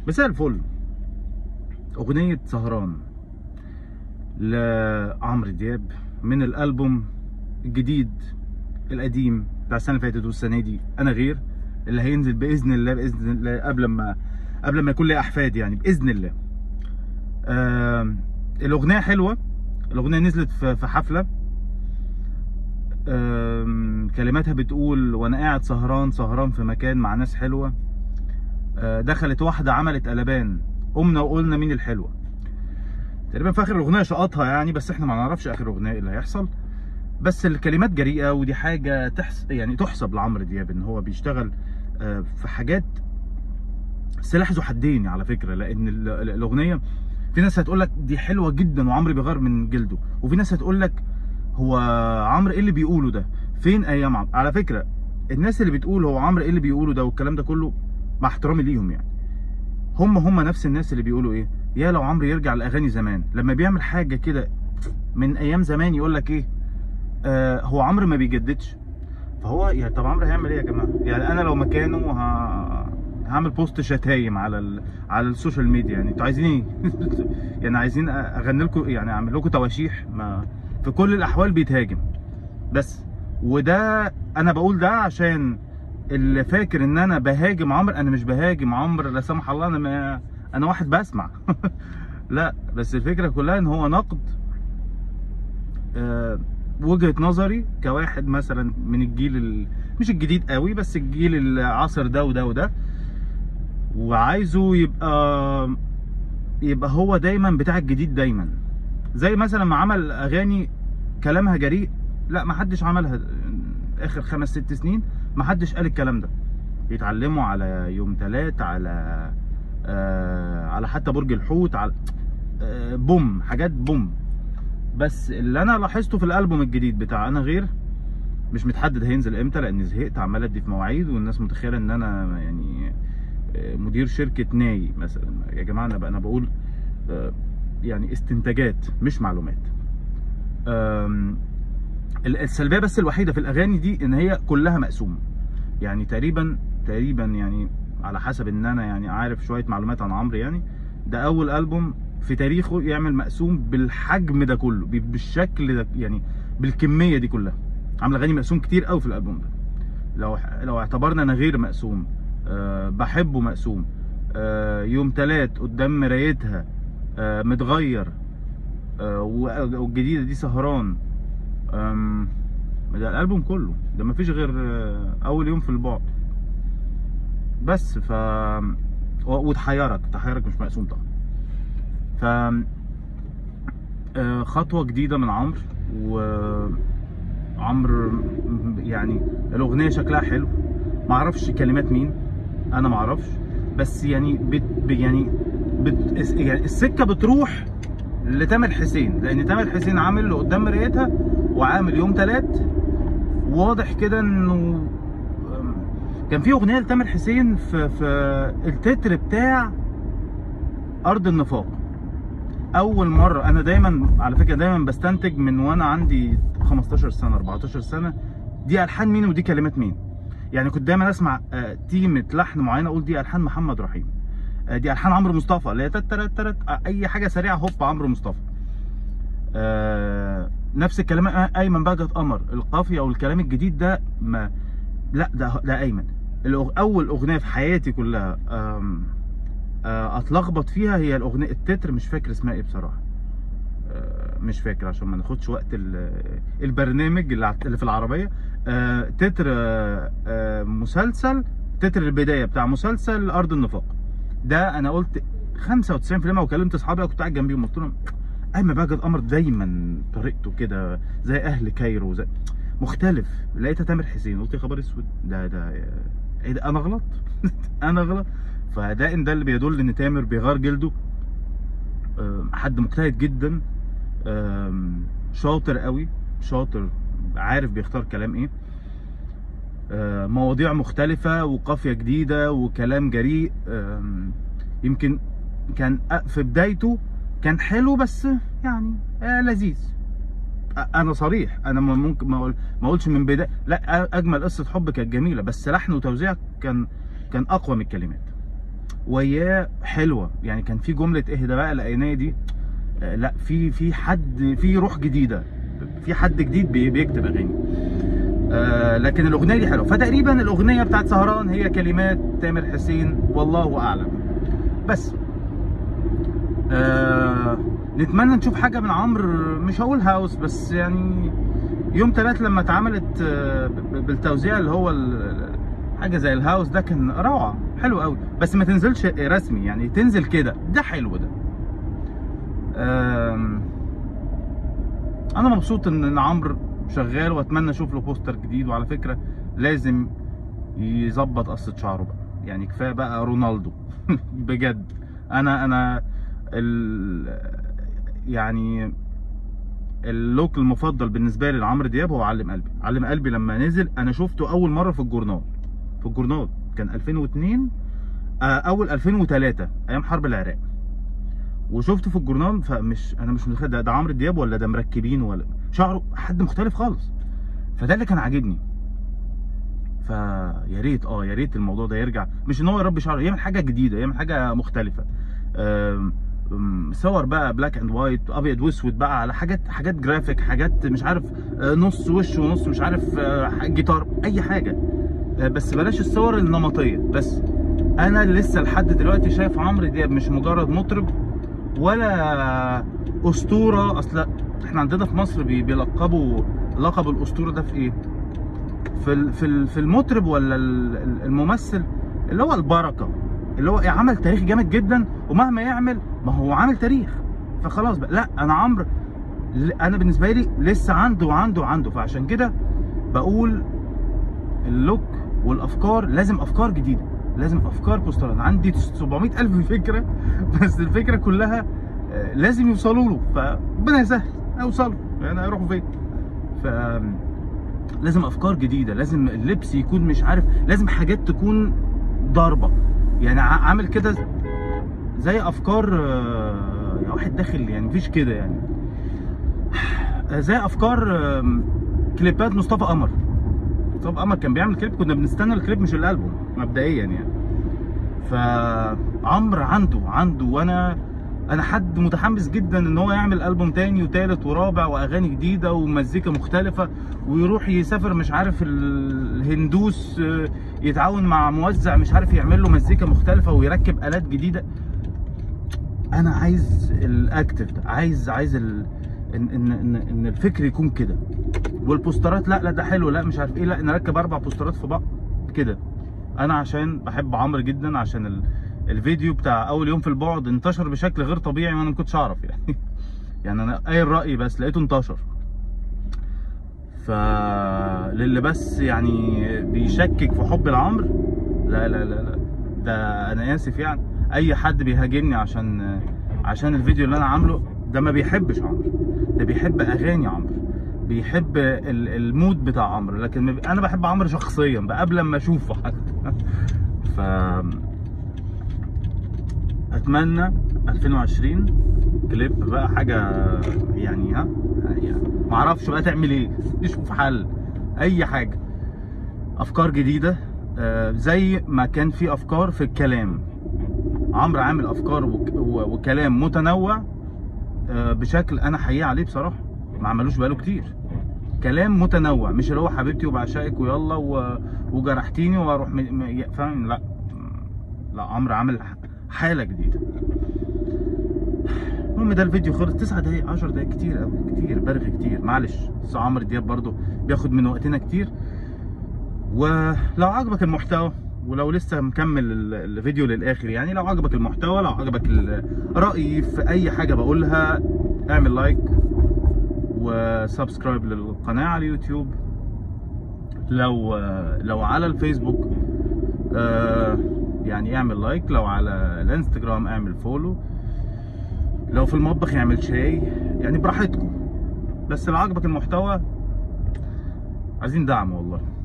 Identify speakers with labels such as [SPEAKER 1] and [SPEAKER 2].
[SPEAKER 1] مساء الفل اغنيه سهران لعمرو دياب من الالبوم الجديد القديم بتاع السنه اللي فاتت والسنه دي انا غير اللي هينزل باذن الله باذن الله قبل ما قبل ما يكون لي احفاد يعني باذن الله آه الاغنيه حلوه الاغنيه نزلت في في حفله آه كلماتها بتقول وانا قاعد سهران سهران في مكان مع ناس حلوه آه دخلت واحده عملت قلبان قمنا وقلنا مين الحلوه تقريبا في اخر الاغنيه شقطها يعني بس احنا ما نعرفش اخر الاغنيه ايه اللي هيحصل بس الكلمات جريئه ودي حاجه تحس يعني تحسب لعمرو دياب ان هو بيشتغل آه في حاجات سلاح ذو حدين على فكره لان ال- ال- الاغنيه في ناس هتقول لك دي حلوه جدا وعمرو بيغير من جلده وفي ناس هتقول لك هو عمرو ايه اللي بيقوله ده فين ايام عمرو على فكره الناس اللي بتقول هو عمرو ايه اللي بيقوله ده والكلام ده كله مع احترامي ليهم يعني هم هم نفس الناس اللي بيقولوا ايه يا لو عمرو يرجع لاغاني زمان لما بيعمل حاجه كده من ايام زمان يقول لك ايه آه هو عمرو ما بيجددش فهو يعني طب عمرو هيعمل ايه يا جماعه يعني انا لو مكانه ه... هعمل بوست شتايم على ال... على السوشيال ميديا يعني انتوا عايزين ايه يعني عايزين اغني لكم يعني اعمل لكم تواشيح ما في كل الاحوال بيتهاجم بس وده انا بقول ده عشان اللي فاكر ان انا بهاجم عمرو انا مش بهاجم عمرو لا سمح الله انا ما انا واحد بسمع لا بس الفكره كلها ان هو نقد آه، وجهه نظري كواحد مثلا من الجيل ال... مش الجديد قوي بس الجيل العصر ده وده وده وعايزه يبقى يبقى هو دايما بتاع الجديد دايما زي مثلا ما عمل اغاني كلامها جريء لا ما حدش عملها اخر خمس ست سنين ما حدش قال الكلام ده يتعلموا على يوم تلات على آه على حتى برج الحوت على آه بوم حاجات بوم بس اللي انا لاحظته في الالبوم الجديد بتاع انا غير مش متحدد هينزل امتى لان زهقت عمال ادي في مواعيد والناس متخيله ان انا يعني آه، مدير شركه ناي مثلا يا جماعه انا بقى انا بقول آه، يعني استنتاجات مش معلومات آم، ال- السلبيه بس الوحيده في الاغاني دي ان هي كلها مقسومه يعني تقريبا تقريبا يعني على حسب ان انا يعني عارف شويه معلومات عن عمرو يعني ده اول البوم في تاريخه يعمل مقسوم بالحجم ده كله ب- بالشكل ده يعني بالكميه دي كلها عامل اغاني مقسوم كتير قوي في الالبوم ده لو لو اعتبرنا انا غير مقسوم أه بحبه مقسوم أه يوم تلات قدام مرايتها أه متغير أه والجديده دي سهران أم، ده الالبوم كله ده مفيش غير آه، اول يوم في البعد بس ف و- وتحيرك تحيرك مش مقسوم طبعا ف آه، خطوه جديده من عمرو وعمرو م- يعني الاغنيه شكلها حلو معرفش كلمات مين انا معرفش بس يعني بت ب- يعني بت الس- يعني السكه بتروح لتامر حسين لان تامر حسين عامل اللي قدام مرايتها وعامل يوم تلات واضح كده انه أم، كان في اغنيه لتامر حسين في في التتر بتاع ارض النفاق اول مره انا دايما على فكره دايما بستنتج من وانا عندي 15 سنه 14 سنه دي الحان مين ودي كلمات مين يعني كنت دايما اسمع آه، تيمه لحن معينه اقول دي الحان محمد رحيم آه، دي الحان عمرو مصطفى اللي هي تت ترت ترت آه، اي حاجه سريعه هوب عمرو مصطفى آه، نفس الكلام آه، ايمن بهجت قمر القافيه او الكلام الجديد ده ما لا ده ده ايمن الأغ- اول اغنيه في حياتي كلها آم، آه، اتلخبط فيها هي الاغنيه التتر مش فاكر اسمها ايه بصراحه آه، مش فاكر عشان ما ناخدش وقت ال- البرنامج اللي ع- اللي في العربيه آه، تتر آه، آه، مسلسل تتر البدايه بتاع مسلسل ارض النفاق ده انا قلت 95% وكلمت اصحابي وكنت قاعد جنبيهم قلت لهم ايمن بهجت قمر دايما طريقته كده زي اهل كايرو زي مختلف لقيتها تامر حسين قلت يا خبر اسود ده ده ايه ده انا غلط انا غلط فده ان ده اللي بيدل ان تامر بيغير جلده آم، حد مجتهد جدا آم، شاطر قوي شاطر عارف بيختار كلام ايه آه، مواضيع مختلفة وقافية جديدة وكلام جريء آم، يمكن كان أ- في بدايته كان حلو بس يعني آه لذيذ أ- انا صريح انا ما ممكن ما اقول ما اقولش من بدايه لا أ- اجمل قصه حب كانت جميله بس لحن وتوزيع كان كان اقوى من الكلمات وياه حلوه يعني كان في جمله اهدى بقى الاغنيه دي آه، لا في في حد في روح جديده في حد جديد بي- بيكتب اغاني آه لكن الاغنيه دي حلوه فتقريبا الاغنيه بتاعت سهران هي كلمات تامر حسين والله اعلم بس آه نتمنى نشوف حاجه من عمرو مش هقول هاوس بس يعني يوم ثلاث لما اتعملت آه، ب- بالتوزيع اللي هو ال- حاجه زي الهاوس ده كان روعه حلو قوي بس ما تنزلش رسمي يعني تنزل كده ده حلو ده آم، انا مبسوط ان إن عمرو شغال واتمنى اشوف له بوستر جديد وعلى فكره لازم يظبط قصه شعره بقى يعني كفايه بقى رونالدو بجد انا انا ال يعني اللوك المفضل بالنسبه لي لعمرو دياب هو علم قلبي علم قلبي لما نزل انا شفته اول مره في الجورنال في الجورنال كان 2002 آه، اول 2003 ايام حرب العراق وشفته في الجورنال فمش انا مش متخيل ده, ده عمرو دياب ولا ده مركبين ولا شعره حد مختلف خالص فده اللي كان عاجبني فيا ريت اه يا ريت الموضوع ده يرجع مش ان هو يربي شعره يعمل حاجه جديده يعمل حاجه مختلفه آم، آم، صور بقى بلاك اند وايت ابيض واسود بقى على حاجات حاجات جرافيك حاجات مش عارف آه، نص وش ونص مش عارف آه، جيتار اي حاجه آه، بس بلاش الصور النمطيه بس انا لسه لحد دلوقتي شايف عمرو دياب مش مجرد مطرب ولا اسطوره اصل احنا عندنا في مصر بي- بيلقبوا لقب الاسطوره ده في ايه في ال- في ال- في المطرب ولا ال- ال- الممثل اللي هو البركه اللي هو إيه، عمل تاريخ جامد جدا ومهما يعمل ما هو عامل تاريخ فخلاص بقى لا انا عمرو ل- انا بالنسبه لي لسه عنده وعنده وعنده فعشان كده بقول اللوك والافكار لازم افكار جديده لازم افكار بوسترات عندي 700 الف فكره بس الفكره كلها آه، لازم يوصلوا له فربنا يسهل اوصلوا يعني هيروحوا فين ف لازم افكار جديده لازم اللبس يكون مش عارف لازم حاجات تكون ضاربه يعني ع- عامل كده زي افكار آه، يا واحد داخل يعني مفيش كده يعني آه، زي افكار آم، كليبات مصطفى قمر مصطفى قمر كان بيعمل كليب كنا بنستنى الكليب مش الالبوم مبدئيا يعني فعمرو عنده عنده وانا انا حد متحمس جدا ان هو يعمل البوم تاني وتالت ورابع واغاني جديده ومزيكا مختلفه ويروح يسافر مش عارف الهندوس آه، يتعاون مع موزع مش عارف يعمل له مزيكا مختلفه ويركب الات جديده انا عايز الاكتف ده عايز عايز ال... ان ان ان, إن الفكر يكون كده والبوسترات لا لا ده حلو لا مش عارف ايه لا نركب اربع بوسترات في بعض كده انا عشان بحب عمرو جدا عشان ال... الفيديو بتاع اول يوم في البعد انتشر بشكل غير طبيعي وانا ما كنتش اعرف يعني يعني انا قايل رايي بس لقيته انتشر فللي بس يعني بيشكك في حب العمر لا لا لا لا ده انا اسف يعني اي حد بيهاجمني عشان عشان الفيديو اللي انا عامله ده ما بيحبش عمرو ده بيحب اغاني عمرو بيحب ال- المود بتاع عمرو لكن ما بي- انا بحب عمرو شخصيا بقى قبل ما اشوفه حتى ف اتمنى 2020 كليب بقى حاجه يعني ها يعني ما اعرفش بقى تعمل ايه نشوف حل اي حاجه افكار جديده آه، زي ما كان في افكار في الكلام عمرو عامل افكار وك- و- وكلام متنوع آه، بشكل انا حقيقي عليه بصراحه ما عملوش بقاله كتير كلام متنوع مش اللي هو حبيبتي وبعشقك ويلا و... وجرحتيني واروح م... م... فاهم لا لا عمرو عامل حاله جديده المهم ده الفيديو خلص 9 دقايق 10 دقايق كتير قوي كتير برغي كتير معلش بس عمرو دياب برضو بياخد من وقتنا كتير ولو عجبك المحتوى ولو لسه مكمل ال- الفيديو للاخر يعني لو عجبك المحتوى لو عجبك ال- رايي في اي حاجه بقولها اعمل لايك وسبسكرايب للقناه على اليوتيوب لو لو على الفيسبوك آه، يعني اعمل لايك لو على الانستجرام اعمل فولو لو في المطبخ يعمل شاي يعني براحتكم بس لو عجبك المحتوى عايزين دعم والله